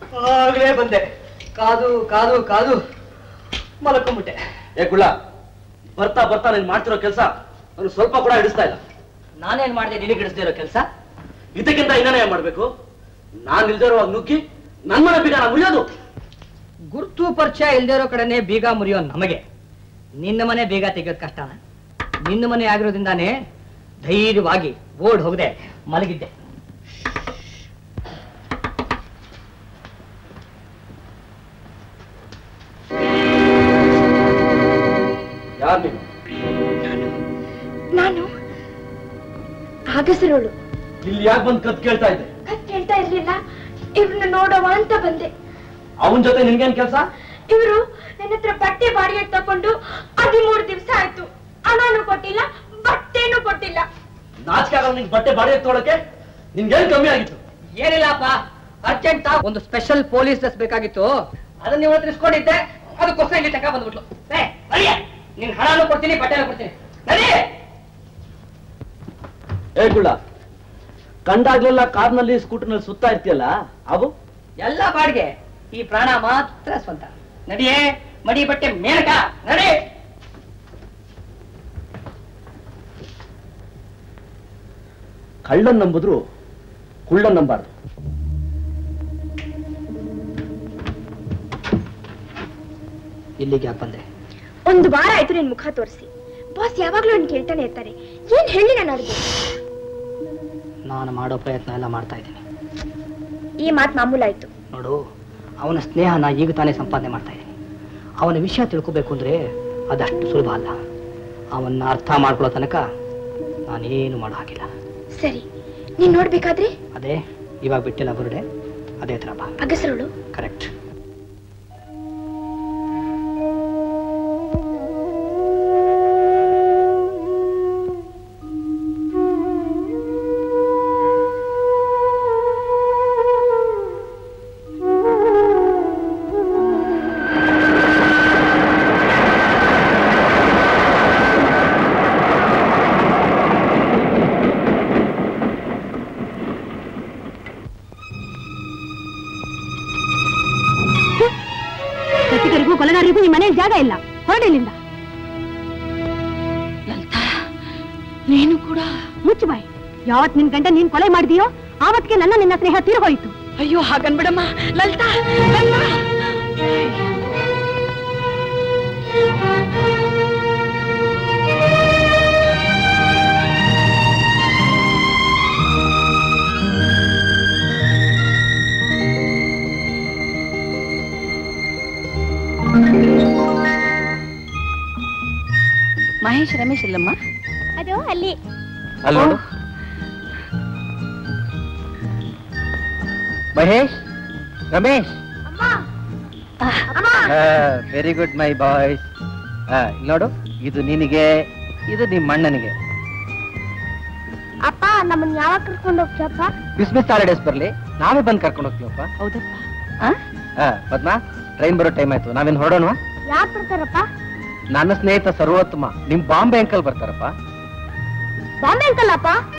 ಆಗ್ಲೇ ಬಂದೆ ಕಾದು ಕಾದು ಕಾದು ಮಲ್ಕೊಂಬಿಟ್ಟೆ ಏ ಕುಳ್ಳ ಬರ್ತಾ ಬರ್ತಾ ನೀನ್ ಮಾಡ್ತಿರೋ ಕೆಲಸ ನನಗೆ ಸ್ವಲ್ಪ ಕೂಡ ಹಿಡಿಸ್ತಾ ಇಲ್ಲ ನಾನೇನ್ ಮಾಡಿದೆ ನಿನಗೆ ಹಿಡಿಸ್ದೇ ಇರೋ ಕೆಲಸ ಇದಕ್ಕಿಂತ ಇನ್ನೇನೇ ಮಾಡ್ಬೇಕು ನಾನ್ ಇಲ್ದೇ ಇರುವಾಗ ನುಗ್ಗಿ ನನ್ ಮನೆ ಬೀಗ ಮುರಿಯೋದು ಗುರ್ತು ಪರಿಚಯ ಇಲ್ದೇ ಇರೋ ಕಡೆನೆ ಬೀಗ ಮುರಿಯೋ ನಮಗೆ ನಿನ್ನ ಮನೆ ಬೀಗ ತೆಗೆಯೋದು ಕಷ್ಟನ ನಿನ್ನ ಮನೆ ಆಗಿರೋದ್ರಿಂದಾನೇ ಧೈರ್ಯವಾಗಿ ಓಡ್ ಹೋಗದೆ ಮಲಗಿದ್ದೆ ಯಾರು ನೀನು ನಾನು ಆಗಸರೋಳು ಇಲ್ಲಿ ಯಾಕೆ ಬಂದು ಕತ್ ಕೇಳ್ತಾ ಇದ್ದೆ ಕತ್ ಕೇಳ್ತಾ ಇರ್ಲಿಲ್ಲ ಇವ್ರನ್ನ ನೋಡವ ಅಂತ ಬಂದೆ ಅವನ್ ಜೊತೆ ನಿನ್ಗೇನ್ ಕೆಲಸ ಇವರು ನನ್ನ ಹತ್ರ ಬಟ್ಟೆ ಬಾಡಿಗೆ ತಕೊಂಡು ಹದಿಮೂರು ದಿವಸ ಆಯ್ತು ಹಣನೂ ಕೊಟ್ಟಿಲ್ಲ ಬಟ್ಟೆನೂ ಕೊಟ್ಟಿಲ್ಲ ನಾಚಿಕೆ ಆಗಲ್ಲ ನಿಂಗೆ ಬಟ್ಟೆ ಬಾಡಿಗೆ ತೊಗೊಳಕ್ಕೆ ನಿನ್ಗೇನ್ ಕಮ್ಮಿ ಆಗಿತ್ತು ಏನಿಲ್ಲಪ್ಪ ಅರ್ಜೆಂಟ್ ಒಂದು ಸ್ಪೆಷಲ್ ಪೊಲೀಸ್ ಡ್ರೆಸ್ ಬೇಕಾಗಿತ್ತು ಅದನ್ನ ನೀವು ಹತ್ರ ಇಸ್ಕೊಂಡಿದ್ದೆ ಅದಕ್ಕೋಸ್ಕರ ಇಲ್ಲಿ ತಕ ಬಂದ್ಬಿಟ್ಲು ಏ, ನಡಿಯ. ನಿನ್ ಹಣನೂ ಕೊಡ್ತೀನಿ ಬಟ್ಟೆನೂ ಕೊಡ್ತೀನಿ ನಡಿ ಏ ಗುಳ್ಳ ಕಂಡಾಗ್ಲೆಲ್ಲ ಕಾರ್ನಲ್ಲಿ ಸ್ಕೂಟರ್ನಲ್ಲಿ ಸುತ್ತಾ ಇರ್ತೀಯಲ್ಲ ಅವು ಎಲ್ಲ ಬಾಡಿಗೆ ಈ ಪ್ರಾಣ ಮಾತ್ರ ಸ್ವಂತ ನಡಿಯೇ ಮಡಿ ಬಟ್ಟೆ ಮೇನಕ ನಡಿ ಕಳ್ಳನ್ ನಂಬುದ್ರು ಕುಳ್ಳನ್ ನಂಬಾರ್ದು ಇಲ್ಲಿಗೆ ಯಾಕೆ ಬಂದೆ ಒಂದು ವಾರ ಆಯ್ತು ನಿನ್ ಮುಖ ತೋರಿಸಿ ಬಾಸ್ ಯಾವಾಗ್ಲೂ ನನ್ ಕೇಳ್ತಾನೆ ಇರ್ತಾರೆ ಏನ್ ಹೇಳಿ ನಾನು ಅವ್ರಿಗೆ ನಾನು ಮಾಡೋ ಪ್ರಯತ್ನ ಎಲ್ಲ ಮಾಡ್ತಾ ಇದ್ದೀನಿ ಈ ಮಾತ್ ಮಾಮೂಲಾಯ್ತು ನೋಡು ಅವನ ಸ್ನೇಹನ ಈಗ ತಾನೇ ಸಂಪಾದನೆ ಮಾಡ್ತಾ ಇದ್ದೀನಿ ಅವನ ವಿಷಯ ತಿಳ್ಕೋಬೇಕು ಅಂದ್ರೆ ಅದಷ್ಟು ಸುಲಭ ಅಲ್ಲ ಅವನ್ನ ಅರ್ಥ ಮಾಡ್ಕೊಳ್ಳೋ ತನಕ ನಾನೇನು ಮಾಡೋ ಹಾಗಿಲ್ಲ ಸರಿ ನೀನ್ ನೋಡ್ಬೇಕಾದ್ರೆ ಅದೇ ಇವಾಗ ಬಿಟ್ಟಿಲ್ಲ ಬುರುಡೆ ಅದೇ ಥರ ಬಾ ಅಗಸರೋಳು ಕರೆಕ್ಟ್ ಕತ್ತಿಗರಿಗೂ ಕೊಲೆಗಾರರಿಗೂ ಈ ಮನೆಯಲ್ಲಿ ಜಾಗ ಇಲ್ಲ ಹೊರಡಿಲ್ಲಿಂದ ನೀನು ಕೂಡ ಮುಚ್ಚು ಬಾಯ್ ಯಾವತ್ ನಿನ್ ಗಂಡ ನೀನ್ ಕೊಲೆ ಮಾಡಿದೀಯೋ ಆವತ್ತಿಗೆ ನನ್ನ ನಿನ್ನ ಸ್ನೇಹ ತೀರ್ಹೋಯ್ತು ಅಯ್ಯೋ ಹಾಗನ್ಬಿಡಮ್ಮ ಲಲಿತಾ ಮಹೇಶ್ ರಮೇಶ್ ಇಲ್ಲಮ್ಮ ಅದು ಅಲ್ಲಿ ಅಲ್ಲಿ ನೋಡು Mahesh Ramesh very good my boys ನೋಡು ಇದು ನಿನಗೆ ಇದು ನಿಮ್ಮ ಅಣ್ಣನಿಗೆ ಅಪ್ಪ ನಮ್ಮನ್ನ ಯಾವಾಗ ಕರ್ಕೊಂಡು ಹೋಗ್ತಪ್ಪ ಕ್ರಿಸ್ಮಸ್ ಹಾಲಿಡೇಸ್ ಬರ್ಲಿ ನಾವೇ ಬಂದು ಕರ್ಕೊಂಡು ಹೋಗ್ತೀವಪ್ಪ ಹೌದಪ್ಪ ಹಾ ಪದ್ಮಾ ಟ್ರೈನ್ ಬರೋ ಟೈಮ್ ಆಯ್ತು ನಾವೇನ್ ಹೊರಡೋಣ ಯಾಕೆ ಬರ್ತಾರಪ್ಪ ನನ್ನ ಸ್ನೇಹಿತ ಸರ್ವೋತ್ತಮ ನಿಮ್ ಬಾಂಬೆ ಅಂಕಲ್ ಬರ್ತಾರಪ್ಪ ಬಾಂಬೆ ಅಂಕಲ್ಲಪ್ಪ